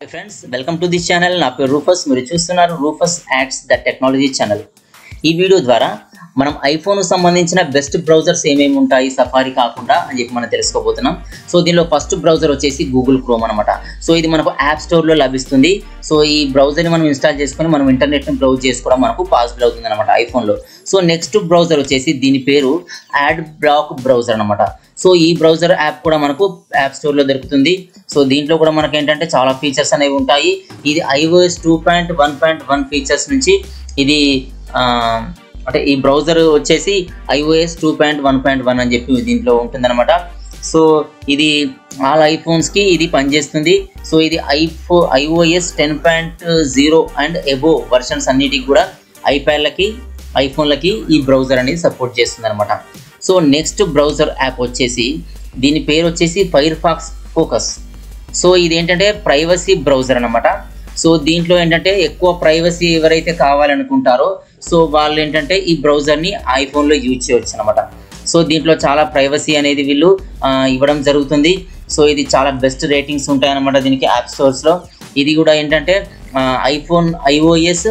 friends welcome to this channel నా పేరు Rufus మీరు చూస్తున్నారు Rufus adds the technology channel ఈ వీడియో ద్వారా మనం ఐఫోన్ సంబంధించిన బెస్ట్ బ్రౌజర్స్ ఏమేమి ఉంటాయి సఫారీ కాకుండా అని చెప్పి మనం తెలుసుకోబోతున్నాం సో దీనిలో ఫస్ట్ బ్రౌజర్ వచ్చేసి గూగుల్ క్రోమ్ అనమాట సో ఇది మనకు యాప్ స్టోర్లో లభిస్తుంది సో ఈ బ్రౌజర్ని మనం ఇన్స్టాల్ చేసుకొని మనం ఇంటర్నెట్ని బ్రౌజ్ చేసుకోవడం మనకు పాసిబుల్ అవుతుంది అనమాట ఐఫోన్లో సో నెక్స్ట్ బ్రౌజర్ వచ్చేసి దీని పేరు యాడ్ బ్లాక్ బ్రౌజర్ అనమాట సో ఈ బ్రౌజర్ యాప్ కూడా మనకు యాప్ స్టోర్లో దొరుకుతుంది సో దీంట్లో కూడా మనకి ఏంటంటే చాలా ఫీచర్స్ అనేవి ఉంటాయి ఇది iOS two point one point one features నుంచి ఇది ఆ, అంటే ఈ బ్రౌజర్ వచ్చేసి iOS two point one point one అని చెప్పి దీంట్లో ఉంటుందన్నమాట సో ఇది ఆల్ ఐఫోన్స్కి ఇది పనిచేస్తుంది సో ఇది ఐఫో iOS ten point zero and above versions అన్నిటికి కూడా ఐప్యాడ్లకి ఐఫోన్లకి ఈ బ్రౌజర్ అనేది సపోర్ట్ చేస్తుంది అనమాట సో నెక్స్ట్ బ్రౌజర్ యాప్ వచ్చేసి దీని పేరు వచ్చేసి ఫైర్ ఫాక్స్ ఫోకస్ సో ఇది ఏంటంటే ప్రైవసీ బ్రౌజర్ అనమాట సో దీంట్లో ఏంటంటే ఎక్కువ ప్రైవసీ ఎవరైతే కావాలనుకుంటారో సో వాళ్ళు ఏంటంటే ఈ బ్రౌజర్ని ఐఫోన్లో యూజ్ చేయవచ్చు అనమాట సో దీంట్లో చాలా ప్రైవసీ అనేది వీళ్ళు ఆ, ఇవ్వడం జరుగుతుంది సో ఇది చాలా బెస్ట్ రేటింగ్స్ ఉంటాయన్నమాట దీనికి యాప్ స్టోర్స్లో ఇది కూడా ఏంటంటే iPhone iOS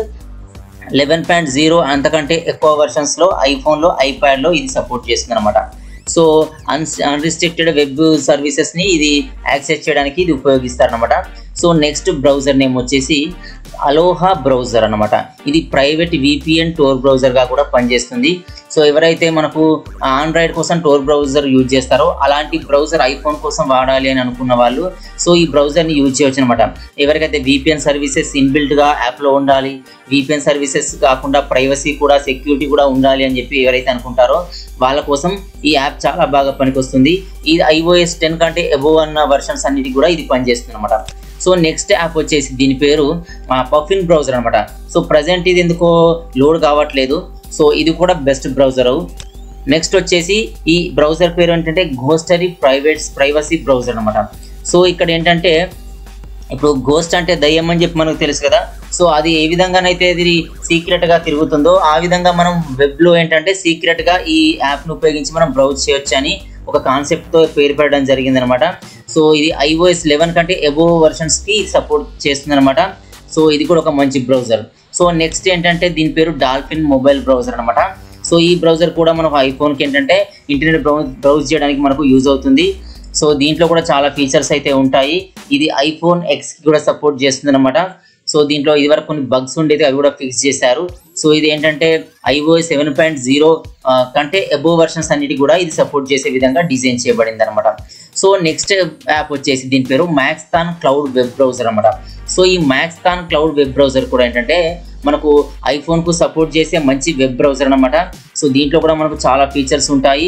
eleven point zero అంతకంటే ఎక్కువ వర్షన్స్లో ఐఫోన్లో ఐప్యాడ్లో ఇది సపోర్ట్ చేస్తుంది అనమాట సో అన్ అన్రిస్ట్రిక్టెడ్ వెబ్ సర్వీసెస్ని ఇది యాక్సెస్ చేయడానికి ఇది ఉపయోగిస్తారనమాట సో నెక్స్ట్ బ్రౌజర్ నేమ్ వచ్చేసి అలోహా బ్రౌజర్ అనమాట ఇది ప్రైవేట్ విపిఎన్ టోర్ బ్రౌజర్గా కూడా పనిచేస్తుంది సో ఎవరైతే మనకు ఆండ్రాయిడ్ కోసం టోర్ బ్రౌజర్ యూజ్ చేస్తారో అలాంటి బ్రౌజర్ ఐఫోన్ కోసం వాడాలి అని అనుకున్న వాళ్ళు సో ఈ బ్రౌజర్ని యూజ్ చేయొచ్చు అనమాట ఎవరికైతే విపిఎన్ సర్వీసెస్ ఇన్బిల్ట్గా యాప్లో ఉండాలి విపిఎన్ సర్వీసెస్ కాకుండా ప్రైవసీ కూడా సెక్యూరిటీ కూడా ఉండాలి అని చెప్పి ఎవరైతే అనుకుంటారో వాళ్ళ కోసం ఈ యాప్ చాలా బాగా పనికొస్తుంది ఇది ఐఓఎస్ టెన్ కంటే ఎబో అన్న వర్షన్స్ అన్నిటికి కూడా ఇది పనిచేస్తుంది అనమాట సో నెక్స్ట్ యాప్ వచ్చేసి దీని పేరు పఫిన్ బ్రౌజర్ అనమాట సో ప్రజెంట్ ఇది ఎందుకో లోడ్ కావట్లేదు సో ఇది కూడా బెస్ట్ బ్రౌజర్ నెక్స్ట్ వచ్చేసి ఈ బ్రౌజర్ పేరు ఏంటంటే గోస్టరీ ప్రైవేట్స్ ప్రైవసీ బ్రౌజర్ అనమాట సో ఇక్కడ ఏంటంటే ఇప్పుడు గోస్ట్ అంటే దయ్యం అని చెప్పి మనకు తెలుసు కదా సో అది ఏ విధంగానైతే ఇది సీక్రెట్గా తిరుగుతుందో ఆ విధంగా మనం వెబ్లో ఏంటంటే సీక్రెట్గా ఈ యాప్ను ఉపయోగించి మనం బ్రౌజ్ చేయొచ్చు అని ఒక కాన్సెప్ట్తో పేరు పెట్టడం జరిగిందనమాట సో ఇది ఐఓఎస్ లెవెన్ కంటే ఎబో వర్షన్స్కి సపోర్ట్ చేస్తుందన్నమాట సో ఇది కూడా ఒక మంచి బ్రౌజర్ సో నెక్స్ట్ ఏంటంటే దీని పేరు డాల్ఫిన్ మొబైల్ బ్రౌజర్ అనమాట సో ఈ బ్రౌజర్ కూడా మనకు ఐఫోన్కి ఏంటంటే ఇంటర్నెట్ బ్రౌజ్ బ్రౌజ్ చేయడానికి మనకు యూజ్ అవుతుంది సో దీంట్లో కూడా చాలా ఫీచర్స్ అయితే ఉంటాయి ఇది ఐఫోన్ ఎక్స్కి కూడా సపోర్ట్ చేస్తుంది అనమాట సో దీంట్లో ఇదివరకు కొన్ని బగ్స్ ఉండేది అవి కూడా ఫిక్స్ చేశారు సో ఇది ఏంటంటే ఐఓఎస్ సెవెన్ పాయింట్ జీరో కంటే అబోవ్ వర్షన్స్ అన్నిటి కూడా ఇది సపోర్ట్ చేసే విధంగా డిజైన్ చేయబడింది అనమాట సో నెక్స్ట్ యాప్ వచ్చేసి దీని పేరు మ్యాక్స్తాన్ క్లౌడ్ వెబ్ బ్రౌజర్ అనమాట సో ఈ మ్యాక్స్తాన్ క్లౌడ్ వెబ్ బ్రౌజర్ కూడా ఏంటంటే మనకు ఐఫోన్కు సపోర్ట్ చేసే మంచి వెబ్ బ్రౌజర్ అనమాట సో దీంట్లో కూడా మనకు చాలా ఫీచర్స్ ఉంటాయి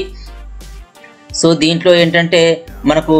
సో దీంట్లో ఏంటంటే మనకు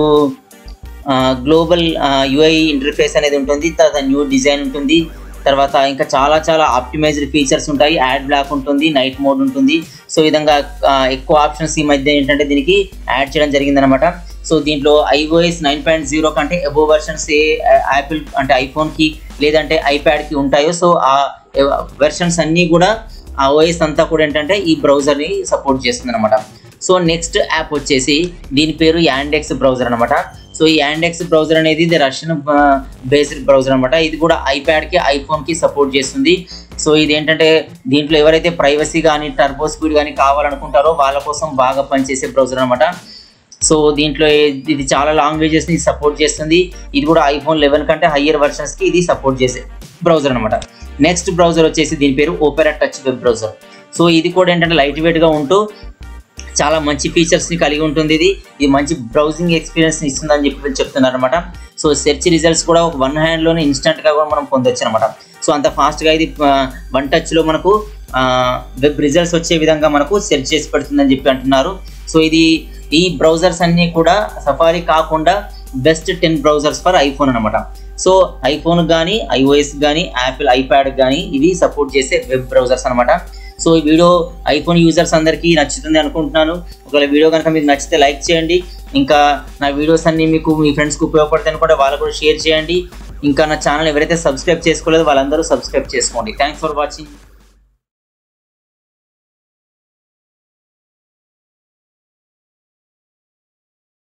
గ్లోబల్ యుఐ ఇంటర్ఫేస్ అనేది ఉంటుంది తర్వాత న్యూ డిజైన్ ఉంటుంది తర్వాత ఇంకా చాలా చాలా ఆప్టిమైజ్డ్ ఫీచర్స్ ఉంటాయి యాడ్ బ్లాక్ ఉంటుంది నైట్ మోడ్ ఉంటుంది సో ఈ విధంగా ఆ, ఎక్కువ ఆప్షన్స్ ఈ మధ్య ఏంటంటే దీనికి యాడ్ చేయడం జరిగిందనమాట సో దీంట్లో ఐఓఎస్ నైన్ పాయింట్ జీరో కంటే ఎబో వర్షన్స్ ఏ యాపిల్ అంటే ఐఫోన్కి లేదంటే ఐప్యాడ్కి ఉంటాయో సో ఆ వెర్షన్స్ అన్నీ కూడా ఆ ఓఎస్ అంతా కూడా ఏంటంటే ఈ బ్రౌజర్ని సపోర్ట్ చేస్తుంది అనమాట సో నెక్స్ట్ యాప్ వచ్చేసి దీని పేరు యాండెక్స్ బ్రౌజర్ అనమాట సో ఈ యాండెక్స్ బ్రౌజర్ అనేది ఇది రష్యన్ బేస్డ్ బ్రౌజర్ అనమాట ఇది కూడా ఐప్యాడ్కి ఐఫోన్కి సపోర్ట్ చేస్తుంది సో ఇది ఏంటంటే దీంట్లో ఎవరైతే ప్రైవసీ కానీ టర్బో స్పీడ్ కానీ కావాలనుకుంటారో వాళ్ళ కోసం బాగా పనిచేసే బ్రౌజర్ అనమాట సో దీంట్లో ఇది చాలా లాంగ్వేజెస్ని సపోర్ట్ చేస్తుంది ఇది కూడా ఐఫోన్ లెవెన్ కంటే హయ్యర్ వర్షన్స్కి ఇది సపోర్ట్ చేసే బ్రౌజర్ అనమాట నెక్స్ట్ బ్రౌజర్ వచ్చేసి దీని పేరు Opera touch web browser so ఇది కూడా ఏంటంటే లైట్ వెయిట్గా ఉంటూ చాలా మంచి ఫీచర్స్ని కలిగి ఉంటుంది ఇది ఇది మంచి బ్రౌజింగ్ ఎక్స్పీరియన్స్ని ఇస్తుందని చెప్పి చెప్తున్నారు అనమాట సో సెర్చ్ రిజల్ట్స్ కూడా ఒక వన్ హ్యాండ్లోనే ఇన్స్టెంట్గా కూడా మనం పొందొచ్చు అనమాట సో అంత ఫాస్ట్గా ఇది వన్ టచ్లో మనకు వెబ్ రిజల్ట్స్ వచ్చే విధంగా మనకు సెర్చ్ చేసి పెడుతుందని చెప్పి అంటున్నారు సో ఇది ఈ బ్రౌజర్స్ అన్నీ కూడా సఫారీ కాకుండా best ten browsers for iPhone అనమాట సో ఐఫోన్ కానీ ఐఓఎస్ కానీ యాపిల్ ఐప్యాడ్ కానీ ఇవి సపోర్ట్ చేసే వెబ్ బ్రౌజర్స్ అనమాట సో ఈ వీడియో ఐఫోన్ యూజర్స్ అందరికీ నచ్చుతుంది అనుకుంటున్నాను ఒకవేళ వీడియో కనుక మీకు నచ్చితే లైక్ చేయండి ఇంకా నా వీడియోస్ అన్నీ మీకు మీ ఫ్రెండ్స్కి ఉపయోగపడతాయని కూడా వాళ్ళకు కూడా షేర్ చేయండి ఇంకా నా ఛానల్ ఎవరైతే సబ్స్క్రైబ్ చేసుకోలేదో వాళ్ళందరూ సబ్స్క్రైబ్ చేసుకోండి థ్యాంక్స్ ఫర్ వాచింగ్